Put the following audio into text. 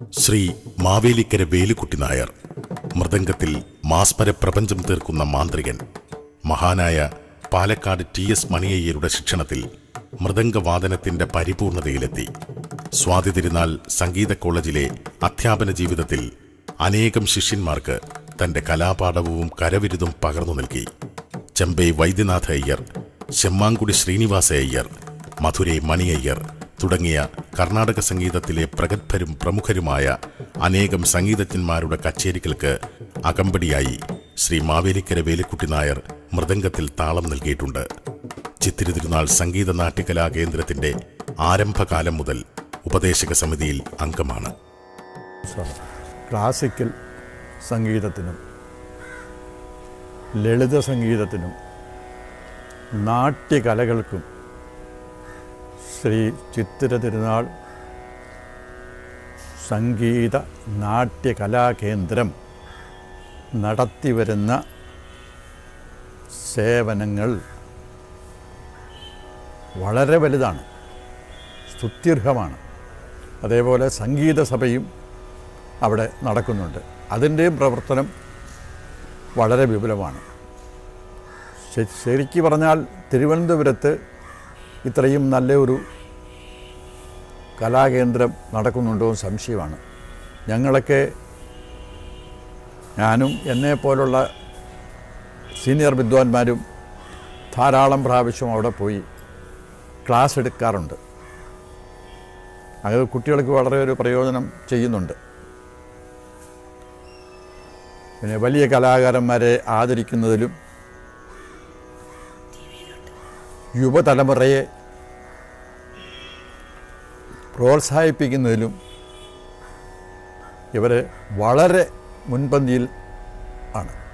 ശ്രീ മാവേലിക്കര വേലുക്കുട്ടി നായർ മൃദംഗത്തിൽ മാസ്മര പ്രപഞ്ചം തീർക്കുന്ന മാന്ത്രികൻ മഹാനായ പാലക്കാട് ടി എസ് മണിയയ്യരുടെ ശിക്ഷണത്തിൽ മൃദംഗവാദനത്തിന്റെ പരിപൂർണതയിലെത്തി സ്വാതി തിരുനാൾ സംഗീത കോളേജിലെ അധ്യാപന ജീവിതത്തിൽ അനേകം ശിഷ്യന്മാർക്ക് തന്റെ കലാപാഠവും കരവിരുതും പകർന്നു നൽകി ചെമ്പൈ വൈദ്യനാഥ അയ്യർ ചെമ്മാങ്കുടി ശ്രീനിവാസ അയ്യർ മധുരൈ മണി അയ്യർ തുടങ്ങിയ കർണാടക സംഗീതത്തിലെ പ്രഗത്ഭരും പ്രമുഖരുമായ അനേകം സംഗീതജ്ഞന്മാരുടെ കച്ചേരികൾക്ക് അകമ്പടിയായി ശ്രീ മാവേലിക്കര വേലിക്കുട്ടി നായർ മൃദംഗത്തിൽ താളം നൽകിയിട്ടുണ്ട് ചിത്തിരി തിരുനാൾ സംഗീത നാട്യകലാ കേന്ദ്രത്തിന്റെ ആരംഭകാലം മുതൽ ഉപദേശക സമിതിയിൽ അംഗമാണ് ക്ലാസിക്കൽ സംഗീതത്തിനും ലളിത സംഗീതത്തിനും നാട്യകലകൾക്കും ശ്രീ ചിത്തിര തിരുനാൾ സംഗീത നാട്യകലാകേന്ദ്രം നടത്തിവരുന്ന സേവനങ്ങൾ വളരെ വലുതാണ് സ്തുത്യർഹമാണ് അതേപോലെ സംഗീത സഭയും അവിടെ നടക്കുന്നുണ്ട് അതിൻ്റെയും പ്രവർത്തനം വളരെ വിപുലമാണ് ശ- ശരിക്ക് പറഞ്ഞാൽ തിരുവനന്തപുരത്ത് ഇത്രയും നല്ല ഒരു കലാകേന്ദ്രം നടക്കുന്നുണ്ടോ എന്ന് സംശയമാണ് ഞങ്ങളൊക്കെ ഞാനും എന്നെ പോലുള്ള സീനിയർ വിദ്വാൻമാരും ധാരാളം പ്രാവശ്യം അവിടെ പോയി ക്ലാസ് എടുക്കാറുണ്ട് അത് കുട്ടികൾക്ക് വളരെ ഒരു പ്രയോജനം ചെയ്യുന്നുണ്ട് പിന്നെ വലിയ കലാകാരന്മാരെ ആദരിക്കുന്നതിലും യുവതലമുറയെ പ്രോത്സാഹിപ്പിക്കുന്നതിലും ഇവർ വളരെ മുൻപന്തിയിൽ ആണ്